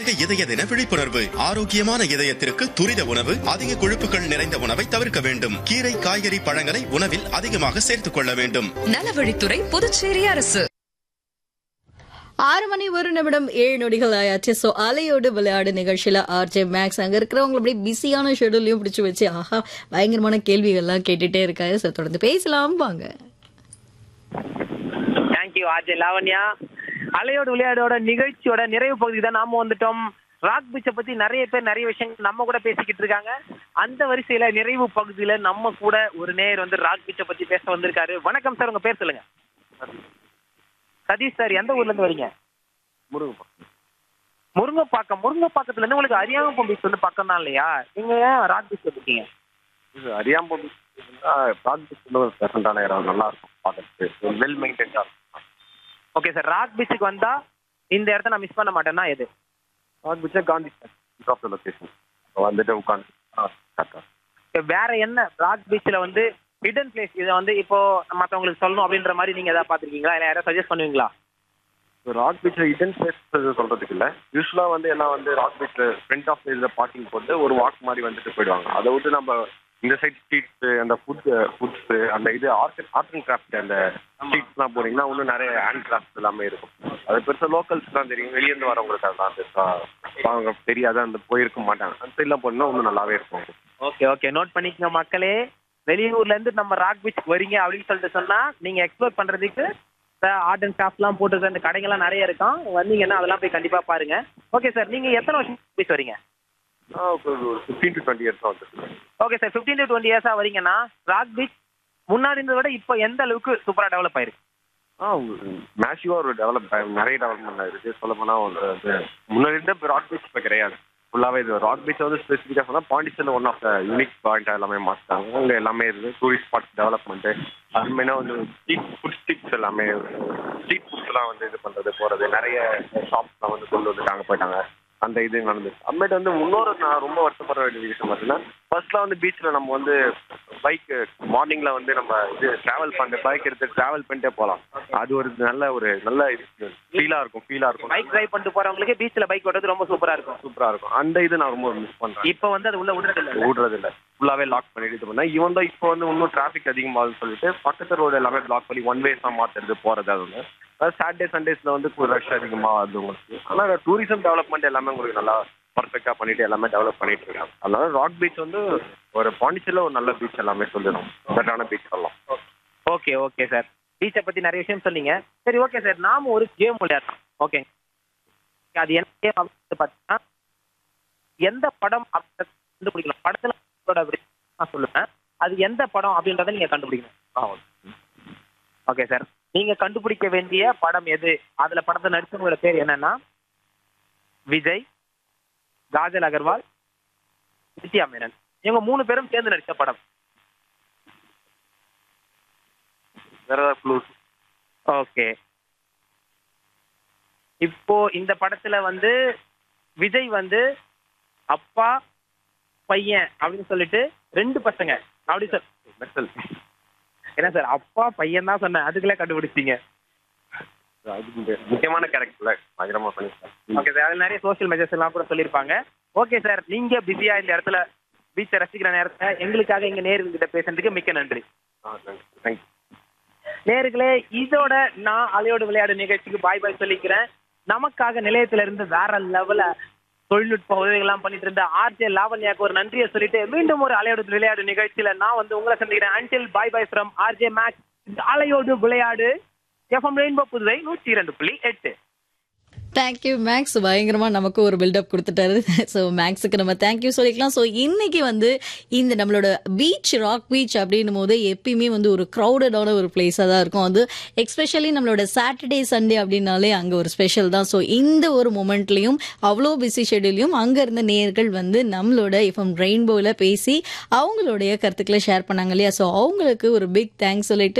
உலக இதய தின விழிப்புணர்வு ஆரோக்கியமான இதயத்திற்கு துரித உணவு அதிக கொழுப்புகள் நிறைந்த உணவை தவிர்க்க வேண்டும் கீரை காய்கறி பழங்களை உணவில் அதிகமாக சேர்த்துக் கொள்ள வேண்டும் நலவழித்துறை புதுச்சேரி அரசு ஆறு மணி ஒரு நிமிடம் ஏழு நொடிகள் ஆயாச்சு ஸோ அலையோடு விளையாடு நிகழ்ச்சியில ஆர்ஜே மேக்ஸ் அங்க இருக்கிறவங்க அப்படியே பிஸியான ஷெடியூலையும் பிடிச்சு வச்சு ஆஹா பயங்கரமான கேள்விகள்லாம் கேட்டுட்டே இருக்காரு ஸோ தொடர்ந்து பேசலாம் வாங்க தேங்க்யூ ஆஜய் லாவண்யா அலையோடு விளையாடோட நிகழ்ச்சியோட நிறைவு பகுதிக்கு தான் நாம வந்துட்டோம் ராக் பீச்சை பத்தி நிறைய பேர் நிறைய விஷயங்கள் நம்ம கூட பேசிக்கிட்டு இருக்காங்க அந்த வரிசையில நிறைவு பகுதியில நம்ம கூட ஒரு நேர் வந்து ராக் பீச்சை பத்தி பேச வந்திருக்காரு வணக்கம் சார் உங்க பேர் சொல்லுங்க சதீஷ் சார் எந்த ஊர்ல இருந்து வரீங்க முருங்கப்பாக்கம் முருங்கப்பாக்கத்துல இருந்து உங்களுக்கு அரியாமப்பம் பீச் வந்து பக்கம் தான் இல்லையா நீங்க ஏன் ராக் பீச் வந்துருக்கீங்க இது அரியாம்பம் ப்ராஜெக்ட் ஒரு ப்ரெசண்டான இடம் நல்லா இருக்கும் பார்க்கறதுக்கு வெல் மெயின்டைன்டாக இருக்கும் ஓகே சார் ராக் பீச்சுக்கு வந்தா இந்த இடத்த நான் மிஸ் பண்ண மாட்டேன்னா எது ப்ராஜெக்ட் பிச்சா Gandhi centre of the location வந்துட்டு உட்காந்து கரெக்டாக இப்ப வேற என்ன ராக் பீச்ல வந்து ஹிடன் பிளேஸ் இதை வந்து இப்போ மத்தவங்களுக்கு சொல்லணும் அப்படின்ற மாதிரி நீங்க ஏதாவது பாத்திருக்கீங்களா இல்ல யாராவது சஜஸ்ட் பண்ணுவீங்களா ராக் பீச்சில் இடன் பிளேஸ் சொல்றதுக்கு இல்லை யூஸ்வலாக வந்து எல்லாம் வந்து ராக் பீச்சில் ஃப்ரண்ட் ஆஃப் இதில் பார்க்கிங் போட்டு ஒரு வாக் மாதிரி வந்துட்டு போயிடுவாங்க அதை விட்டு நம்ம இந்த சைட் ஸ்ட்ரீட்ஸு அந்த ஃபுட் ஃபுட்ஸு அந்த இது ஆர்ட் ஆர்ட் அண்ட் கிராஃப்ட் அந்த ஸ்ட்ரீட்ஸ்லாம் போனீங்கன்னா இன்னும் நிறைய ஹேண்ட் கிராஃப்ட் எல்லாமே இருக்கும் அது பெருசாக லோக்கல்ஸ் தான் தெரியும் வெளியேருந்து வரவங்களுக்கு அதெல்லாம் பெருசாக அவங்க தெரியாத அந்த போயிருக்க மாட்டாங்க அந்த சைட்லாம் போனீங்கன்னா இன்னும் நல்லாவே இருக்கும் ஓகே ஓகே நோட் பண்ணிக்கங்க மக்களே வெளியூர்ல இருந்து நம்ம ராக் பீச் வரீங்க அப்படின்னு சொல்லிட்டு சொன்னா நீங்க எக்ஸ்ப்ளோர் பண்றதுக்கு ஆர்ட் அண்ட் கிராஃப்ட்லாம் போட்டு அந்த கடைங்கெல்லாம் நிறைய இருக்கும் வந்தீங்கன்னா அதெல்லாம் போய் கண்டிப்பா பாருங்க ஓகே சார் நீங்க எத்தனை வருஷம் பீச் வரீங்க ஒரு ஃபிஃப்டீன் டு டுவெண்ட்டி இயர்ஸ் தான் வந்துருக்கு okay sir fifteen to twenty இயர்ஸா வரீங்கன்னா ராக் பீச் முன்னாடி இருந்ததை விட இப்போ எந்த அளவுக்கு சூப்பரா டெவலப் ஆயிருக்கு ஆ மேசிவாக ஒரு டெவலப் நிறைய டெவலப்மெண்ட் ஆயிருக்கு சொல்ல போனால் வந்து முன்னாடி இருந்த ராக் பீச் இப்போ கிடையாது ஃபுல்லாகவே இது ராக் பீச் வந்து ஸ்பெசிஃபிக்காக சொன்னால் பாண்டிச்சேரியில் one of the unique point எல்லாமே மாற்றிட்டாங்க அங்கே எல்லாமே இருக்குது டூரிஸ்ட் ஸ்பாட்ஸ் டெவலப்மெண்ட்டு அது மெயினாக வந்து ஸ்ட்ரீட் ஃபுட் ஸ்ட்ரீட்ஸ் எல்லாமே ஸ்ட்ரீட் ஃபுட்ஸ்லாம் வந்து இது பண்ணுறது போகிறது நிறைய ஷாப்ஸ்லாம் வந்து கொண்டு வந்துட்டாங்க போயிட்டாங்க அந்த இது நடந்துச்சு அப்புறமேட்டு வந்து இன்னொரு நான் ரொம்ப வருத்தப்படுற வேண்டிய விஷயம் பார்த்தீங்கன்னா ஃபர்ஸ்ட்லாம் வந்து பீச்சில் நம்ம வந்து பைக் மார்னிங்கில் வந்து நம்ம இது ட்ராவல் பண்ண பைக் எடுத்து ட்ராவல் பண்ணிட்டே போகலாம் அது ஒரு நல்ல ஒரு நல்ல ஃபீலாக இருக்கும் ஃபீலாக இருக்கும் பைக் டிரைவ் பண்ணிட்டு போறவங்களுக்கு பீச்ல பைக் ஓட்டுறது ரொம்ப சூப்பரா இருக்கும் சூப்பராக இருக்கும் அந்த இது நான் ரொம்ப மிஸ் பண்ணுறேன் இப்போ வந்து அது உள்ள விடுறது இல்ல விடுறது இல்லை ஃபுல்லாகவே லாக் பண்ணிட்டு இது பண்ணேன் இவன் தான் இப்போ வந்து இன்னும் டிராஃபிக் அதிகமாகுதுன்னு சொல்லிட்டு பக்கத்து ரோடு எல்லாமே பிளாக் பண்ணி ஒன் வேஸாக மாற்றுறது போகிறது அது ஒன்று அதாவது சாட்டர்டே சண்டேஸில் வந்து ரஷ் அதிகமாக ஆகுது உங்களுக்கு ஆனால் டூரிசம் டெவலப்மெண்ட் எல்லாமே உங்களுக்கு நல்லா பர்ஃபெக்டாக பண்ணிட்டு எல்லாமே டெவலப் பண்ணிட்டு இருக்காங்க அதனால ராக் பீச் வந்து ஒரு பாண்டிச்சேரியில் ஒரு நல்ல பீச் எல்லாமே சொல்லிடும் பெட்டரான பீச் சொல்லலாம் ஓகே ஓகே சார் பீச்சை பத்தி நிறைய விஷயம் சொன்னீங்க சரி ஓகே சார் நாம ஒரு கேம் விளையாடலாம் ஓகே அது என்ன கேம் அப்படின்னு பார்த்தீங்கன்னா எந்த படம் அப்படின்றத கண்டுபிடிக்கணும் படத்துல அப்படி நான் சொல்லுவேன் அது எந்த படம் அப்படின்றத நீங்க கண்டுபிடிக்கணும் ஆ ஓகே சார் நீங்க கண்டுபிடிக்க வேண்டிய படம் எது அதுல படத்தை நடிச்சவங்களோட பேர் என்னன்னா விஜய் காஜல் அகர்வால் நித்யா மேனன் இவங்க மூணு பேரும் சேர்ந்து நடிச்ச படம் வேற ஏதாவது க்ளூஸ் ஓகே இப்போ இந்த படத்துல வந்து விஜய் வந்து அப்பா பையன் அப்படின்னு சொல்லிட்டு ரெண்டு பசங்க அப்படி சார் மெர்சல் என்ன சார் அப்பா பையன் தான் சொன்னேன் அதுக்குள்ளே கண்டுபிடிச்சிங்க அது முக்கியமான கேரக்டர்ல பயங்கரமாக பண்ணியிருக்காங்க ஓகே சார் அதுல நிறைய சோஷியல் மெசேஜ் எல்லாம் கூட சொல்லியிருப்பாங்க ஓகே சார் நீங்க பிஸியா இந்த இடத்துல பீச்சை ரசிக்கிற நேரத்தை எங்களுக்காக இங்க நேருகிட்ட பேசுறதுக்கு மிக்க நன்றி ஆ தேங்க்யூ தேங்க்யூ நேர்களே இதோட நான் அலையோடு விளையாடு நிகழ்ச்சிக்கு பாய் பாய் சொல்லிக்கிறேன் நமக்காக நிலையத்துல இருந்து வேற லெவல தொழில்நுட்ப உதவிகள்லாம் பண்ணிட்டு இருந்த ஆர்ஜே லாவண்யாக்கு ஒரு நன்றியை சொல்லிட்டு மீண்டும் ஒரு அலையோடு விளையாடு நிகழ்ச்சியில நான் வந்து உங்களை சந்திக்கிறேன் until bye bye from RJ Max அலையோடு விளையாடு எஃப்எம் ரெயின்போ புதுவை நூற்றி இரண்டு புள்ளி எட்டு தேங்க்யூ மேக்ஸ் பயங்கரமா நமக்கு ஒரு பில்டப் கொடுத்துட்டாரு ஸோ மேக்ஸுக்கு நம்ம தேங்க்யூ சொல்லிக்கலாம் ஸோ இன்னைக்கு வந்து இந்த நம்மளோட பீச் ராக் பீச் அப்படின்னும் போது எப்பயுமே வந்து ஒரு க்ரௌடடான ஒரு பிளேஸாக தான் இருக்கும் அது எக்ஸ்பெஷலி நம்மளோட சாட்டர்டே சண்டே அப்படின்னாலே அங்கே ஒரு ஸ்பெஷல் தான் ஸோ இந்த ஒரு மொமெண்ட்லையும் அவ்வளோ பிஸி ஷெடியூலையும் அங்கே இருந்த நேர்கள் வந்து நம்மளோட எஃப்எம் ரெயின்போவில் பேசி அவங்களுடைய கருத்துக்களை ஷேர் பண்ணாங்க இல்லையா ஸோ அவங்களுக்கு ஒரு பிக் தேங்க்ஸ் சொல்லிட்டு